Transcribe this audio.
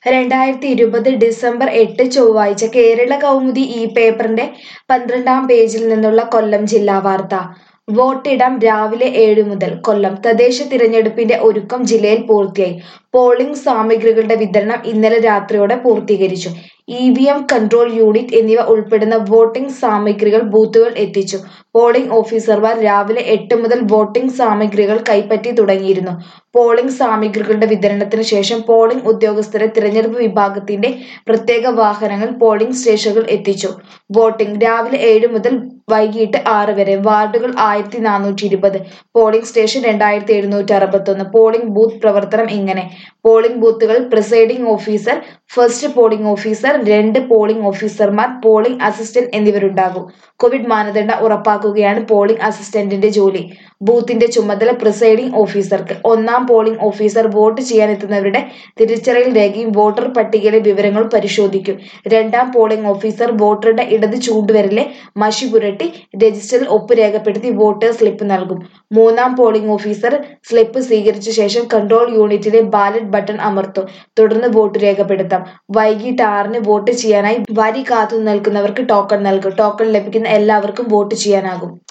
രണ്ടായിരത്തി ഇരുപത് ഡിസംബർ എട്ട് ചൊവ്വാഴ്ച കേരള കൗമുദി ഈ പേപ്പറിന്റെ പന്ത്രണ്ടാം പേജിൽ നിന്നുള്ള കൊല്ലം ജില്ലാ വാർത്ത വോട്ടിടാം രാവിലെ ഏഴ് മുതൽ കൊല്ലം തദ്ദേശ തിരഞ്ഞെടുപ്പിന്റെ ഒരുക്കം ജില്ലയിൽ പൂർത്തിയായി പോളിംഗ് സാമഗ്രികളുടെ വിതരണം ഇന്നലെ രാത്രിയോടെ പൂർത്തീകരിച്ചു E V M control unit എന്നിവ ഉൾപ്പെടുന്ന വോട്ടിംഗ് സാമഗ്രികൾ ബൂത്തുകൾ എത്തിച്ചു പോളിംഗ് ഓഫീസർമാർ രാവിലെ എട്ട് മുതൽ വോട്ടിംഗ് സാമഗ്രികൾ കൈപ്പറ്റി തുടങ്ങിയിരുന്നു പോളിംഗ് സാമഗ്രികളുടെ വിതരണത്തിന് ശേഷം പോളിംഗ് ഉദ്യോഗസ്ഥരെ തിരഞ്ഞെടുപ്പ് വിഭാഗത്തിന്റെ പ്രത്യേക വാഹനങ്ങൾ പോളിംഗ് സ്റ്റേഷനുകൾ എത്തിച്ചു വോട്ടിംഗ് രാവിലെ ഏഴ് മുതൽ വൈകിട്ട് ആറ് വരെ വാർഡുകൾ ആയിരത്തി നാനൂറ്റി ഇരുപത് പോളിംഗ് സ്റ്റേഷൻ രണ്ടായിരത്തി എഴുന്നൂറ്റി അറുപത്തൊന്ന് പോളിംഗ് ബൂത്ത് പ്രവർത്തനം ഇങ്ങനെ പോളിംഗ് ബൂത്തുകൾ presiding officer first polling officer രണ്ട് പോളിംഗ് ഓഫീസർമാർ പോളിംഗ് അസിസ്റ്റന്റ് എന്നിവരുണ്ടാകും കോവിഡ് മാനദണ്ഡം ഉറപ്പാക്കുകയാണ് പോളിംഗ് അസിസ്റ്റന്റിന്റെ ജോലി ബൂത്തിന്റെ ചുമതല പ്രിസൈഡിംഗ് ഓഫീസർക്ക് ഒന്നാം പോളിംഗ് ഓഫീസർ വോട്ട് ചെയ്യാനെത്തുന്നവരുടെ തിരിച്ചറിയൽ രേഖയും വോട്ടർ പട്ടികയിലെ വിവരങ്ങളും പരിശോധിക്കും രണ്ടാം പോളിംഗ് ഓഫീസർ വോട്ടറുടെ ഇടത് ചൂണ്ടുവിരലിലെ മഷി പുരട്ടി രജിസ്റ്ററിൽ ഒപ്പ് രേഖപ്പെടുത്തി വോട്ടേഴ്സ് സ്ലിപ്പ് നൽകും മൂന്നാം പോളിംഗ് ഓഫീസർ സ്ലിപ്പ് സ്വീകരിച്ച ശേഷം കൺട്രോൾ യൂണിറ്റിലെ ബാലറ്റ് ബട്ടൺ അമർത്തും തുടർന്ന് വോട്ട് രേഖപ്പെടുത്താം വൈകിട്ട് ആറിന് വോട്ട് ചെയ്യാനായി വരി കാത്തു നിൽക്കുന്നവർക്ക് ടോക്കൺ നൽകും ടോക്കൺ ലഭിക്കുന്ന എല്ലാവർക്കും വോട്ട് ചെയ്യാനാകും